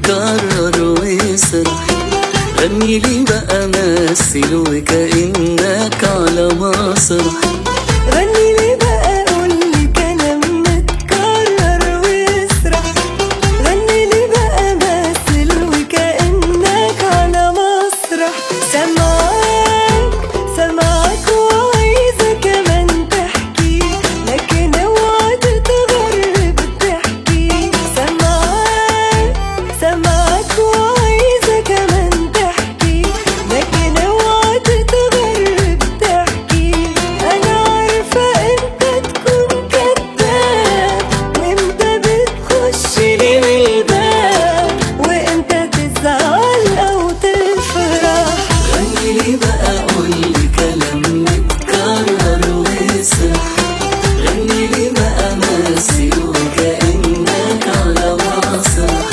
متكرر واسرح غني لي بقى مثل وكأنك على مسرح غني لي بقى قولي كلام متكرر واسرح غني لي بقى مثل وكأنك على مسرح سمعك سمعك وعايزة كمان تحكي لكن اوعى تتغرب تحكي سمعك سمعك وعايزة كمان تحكي لكن اوعى تتغرب تحكي انا عارفة انت تكون كذاب وانت بتخش لي من الباب وانت تزعل او تفرح غني لي بقى قولي كلام متكرر واسرح غني لي بقى مثل وكأنك على مسرح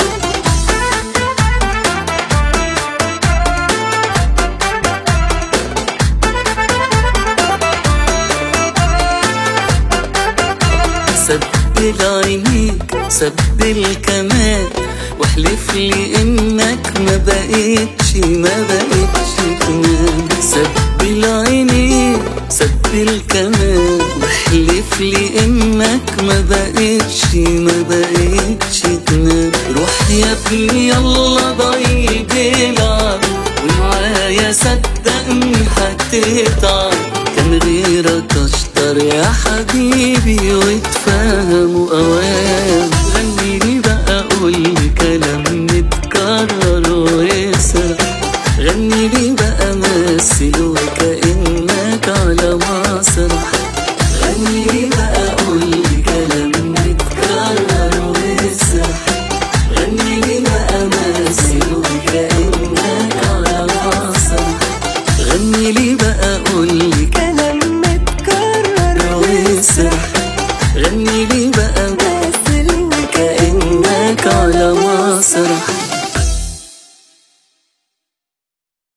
سبل عينيك سبل كمان واحلف لي انك ما بقيتش ما بقيتش تنام سبل عينيك سبل كمان واحلف لي انك ما بقيتش ما بقيتش تنام روح يا ابني يلا ضيق العب ومعايا صدقني هتتعب كان غيرك اشطر يا حبيبي واتفهموا اوام